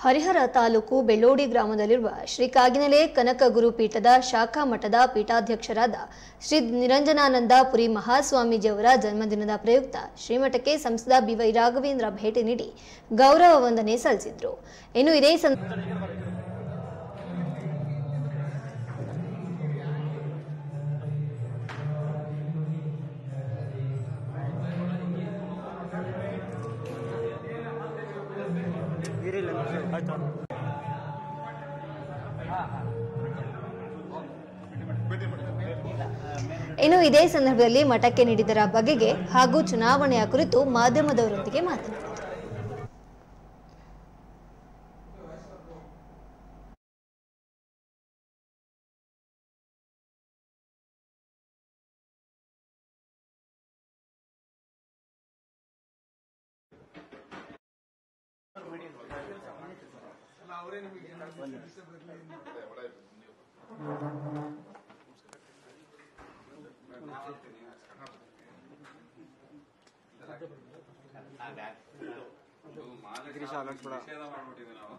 ಹರಿಹರ ತಾಲೂಕು ಬೆಳ್ಳೋಡಿ ಗ್ರಾಮದಲ್ಲಿರುವ ಶ್ರೀ ಕಾಗಿನೆಲೆ ಕನಕ ಗುರುಪೀಠದ ಶಾಖಾ ಮಠದ ಪೀಠಾಧ್ಯಕ್ಷರಾದ ಶ್ರೀ ನಿರಂಜನಾನಂದ ಪುರಿ ಮಹಾಸ್ವಾಮೀಜಿಯವರ ಜನ್ಮದಿನದ ಪ್ರಯುಕ್ತ ಶ್ರೀಮಠಕ್ಕೆ ಸಂಸದ ಬಿವೈ ರಾಘವೇಂದ್ರ ಭೇಟಿ ನೀಡಿ ಗೌರವ ವಂದನೆ ಸಲ್ಲಿಸಿದ್ರು ಇನ್ನು ಇದೇ ಸಂದ ಇನ್ನು ಇದೇ ಸಂದರ್ಭದಲ್ಲಿ ಮಠಕ್ಕೆ ನೀಡಿದರ ಬಗೆಗೆ ಹಾಗೂ ಚುನಾವಣೆಯ ಕುರಿತು ಮಾಧ್ಯಮದವರೊಂದಿಗೆ ಮಾತನಾಡಿದರು ನಿಷೇಧ ಮಾಡ್ಬಿಟ್ಟಿದ್ವಿ ನಾವು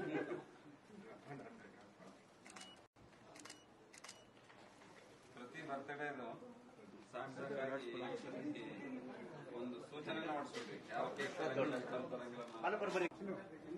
ಪ್ರತಿ ಬರ್ತಡೇದು ಸಾಕು ಸಾಕಾಗಿ ಒಂದು ಸೂಚನೆ ಮಾಡಿಸ್ಬಿಡ್ರಿ ಯಾವ ಕೇಕ್ ತರಂಗಿಲ್ಲ ಎಷ್ಟು ತರಂಗಿಲ್ಲ ನಾವು.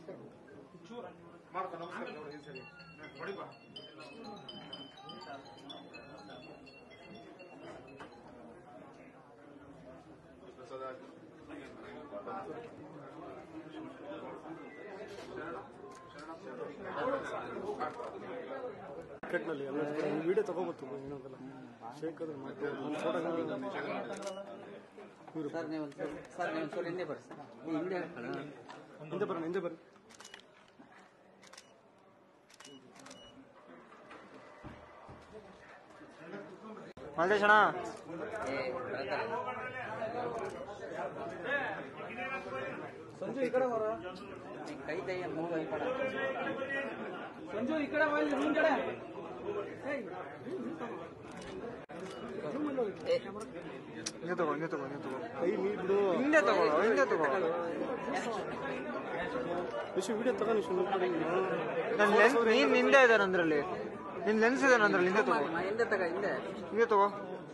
ಕ್ರಿಕೆಟ್ನಲ್ಲಿ ಎಲ್ಲ ವಿಡಿಯೋ ತಗೋಬೋದು ಏನಂತಲ್ಲ ಶೇಕ್ ಅದು ಮಾಡ್ಕೊಂಡು ಫೋಟೋ ಸರ್ ನೀವು ಒಂಚೂರು ಸರ್ ನೀವು ಒಂಚೂರು ಹಿಂದೆ ಬರ್ರಿ ಸರ್ ಈ ಹಿಂದೆ ಹಾಕೋಣ ಹಿಂದೆ ಬರ್ರಿ ಹಿಂದೆ ಬರ್ರಿ ಮಲ್ಲೇಶ್ ಅಣ್ಣ ಏ ಬರ್ತಾರೆ ಸಂಜು ಈ ಕಡೆ ಬರ ನೀ ಕೈ ದೈ ಮೂಗು ಈ ಕಡೆ ಸಂಜು ಈ ಕಡೆ ಬಾ ಇಲ್ಲಿ ಮುಂದ್ ಕಡೆ ಹಿಂದೆ ತಗೋ ಹಿಂದೆ ತಗೋ ಹಿಂದೆ ತಗೋ ಕೈ ನೀ ಬಿಡು ಹಿಂದೆ ತಗೋ ಹಿಂದೆ ತಗೋ ನಿಶು ವಿಡಿಯೋ ತಗೋ ನಿಶು ನನ್ನ ಲೆನ್ಸ್ ನೀನ್ ಹಿಂದೆ ಇದ್ದಾನೆ ಅಂದ್ರಲ್ಲಿ ನಿನ್ ಲೆನ್ಸ್ ಇದ್ದಾನೆ ಅಂದ್ರಲ್ಲಿ ಹಿಂದೆ ತಗೋ ನಾ ಹಿಂದೆ ತಗ ಹಿಂದೆ ಹಿಂದೆ ತಗೋ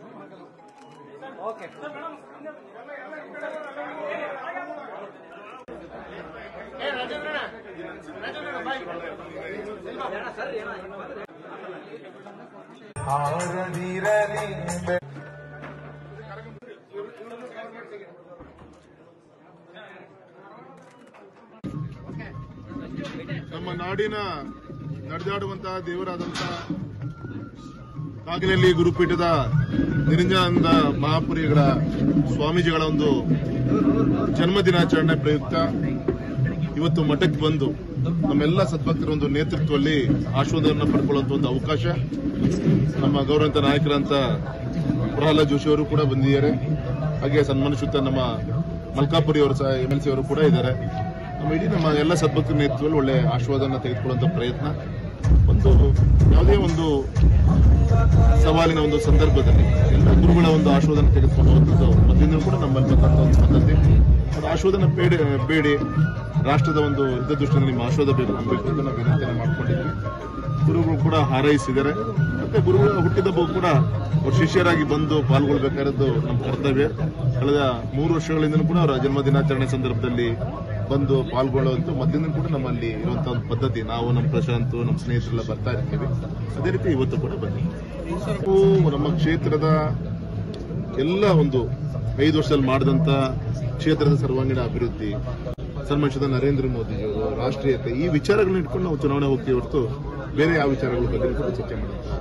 ನಮ್ಮ ನಾಡಿನ ನಡೆದಾಡುವಂತಹ ದೇವರಾದಂತಹ ಕಾಗಿನೆಲ್ಲಿ ಗುರುಪೀಠದ ನಿರಂಜನಾನಂದ ಮಹಾಪುರಿಗಳ ಸ್ವಾಮೀಜಿಗಳ ಒಂದು ಜನ್ಮ ದಿನಾಚರಣೆ ಪ್ರಯುಕ್ತ ಇವತ್ತು ಮಠಕ್ಕೆ ಬಂದು ನಮ್ಮೆಲ್ಲ ಸದ್ಭಕ್ತರ ಒಂದು ನೇತೃತ್ವದಲ್ಲಿ ಆಶೀರ್ವಾದವನ್ನು ಪಡ್ಕೊಳ್ಳುವಂತ ಒಂದು ಅವಕಾಶ ನಮ್ಮ ಗೌರವಂತ ನಾಯಕರಂತ ಪ್ರಹ್ಲಾದ್ ಜೋಶಿ ಅವರು ಕೂಡ ಬಂದಿದ್ದಾರೆ ಹಾಗೆ ಸನ್ಮಾನಿಸುತ್ತ ನಮ್ಮ ಮಲ್ಕಾಪುರಿ ಅವರು ಸಹ ಎಂ ಎಲ್ ಸಿ ಅವರು ಕೂಡ ಇದ್ದಾರೆ ನಮ್ಮ ಇಡೀ ನಮ್ಮ ಎಲ್ಲ ಸದ್ಭಕ್ತರ ನೇತೃತ್ವದಲ್ಲಿ ಒಳ್ಳೆ ಆಶೀರ್ವಾದನ ತೆಗೆದುಕೊಳ್ಳುವಂತ ಪ್ರಯತ್ನ ಒಂದು ಯಾವುದೇ ಒಂದು ಸವಾಲಿನ ಒಂದು ಸಂದರ್ಭದಲ್ಲಿ ಎಲ್ಲ ಗುರುಗಳ ಒಂದು ಆಶೀರ್ವಾದನ ತೆಗೆದುಕೊಳ್ಳುವಂಥದ್ದು ಮೊದಲಿಂದ ಕೂಡ ನಮ್ಮಲ್ಲಿ ಬಂದಂತ ಒಂದು ಪದ್ಧತಿ ಅದು ಆಶೀರ್ವಾದನ ಬೇಡಿ ಬೇಡಿ ರಾಷ್ಟ್ರದ ಒಂದು ಹಿತದೃಷ್ಟಿಯಿಂದ ನಿಮ್ಮ ಆಶೀರ್ವಾದ ಬೇಕು ಅಂತ ನಾವು ವಿನಂತಿಯನ್ನು ಮಾಡ್ಕೊಂಡಿದ್ವಿ ಗುರುಗಳು ಕೂಡ ಹಾರೈಸಿದ್ದಾರೆ ಮತ್ತೆ ಗುರುಗಳ ಹುಟ್ಟಿದಬ್ಬ ಕೂಡ ಅವ್ರ ಶಿಷ್ಯರಾಗಿ ಬಂದು ಪಾಲ್ಗೊಳ್ಬೇಕಾಗಿರೋದು ನಮ್ಮ ಕರ್ತವ್ಯ ಕಳೆದ ಮೂರು ವರ್ಷಗಳಿಂದ ಕೂಡ ಅವರ ಜನ್ಮ ದಿನಾಚರಣೆ ಸಂದರ್ಭದಲ್ಲಿ ಬಂದು ಪಾಲ್ಗೊಳ್ಳುವಂತ ಮೊದಲಿಂದ ಕೂಡ ನಮ್ಮಲ್ಲಿ ಇರುವಂತಹ ಒಂದು ಪದ್ಧತಿ ನಾವು ನಮ್ಮ ಪ್ರಶಾಂತ್ ನಮ್ಮ ಸ್ನೇಹಿತರೆಲ್ಲ ಬರ್ತಾ ಇರ್ತೀವಿ ಅದೇ ರೀತಿ ಇವತ್ತು ಕೂಡ ಬನ್ನಿ ನಾವು ನಮ್ಮ ಕ್ಷೇತ್ರದ ಎಲ್ಲ ಒಂದು ಐದು ವರ್ಷದಲ್ಲಿ ಮಾಡಿದಂತ ಕ್ಷೇತ್ರದ ಸರ್ವಾಂಗೀಣ ಅಭಿವೃದ್ಧಿ ಸನ್ಮಾನಿಸಿದ ನರೇಂದ್ರ ಮೋದಿಜಿಯವರು ರಾಷ್ಟ್ರೀಯತೆ ಈ ವಿಚಾರಗಳನ್ನ ಇಟ್ಕೊಂಡು ನಾವು ಚುನಾವಣೆ ಹೋಗ್ತೀವಿ ಹೊರತು ಬೇರೆ ಯಾವ ವಿಚಾರಗಳ ಬಗ್ಗೆ ಕೂಡ ಚರ್ಚೆ ಮಾಡೋದು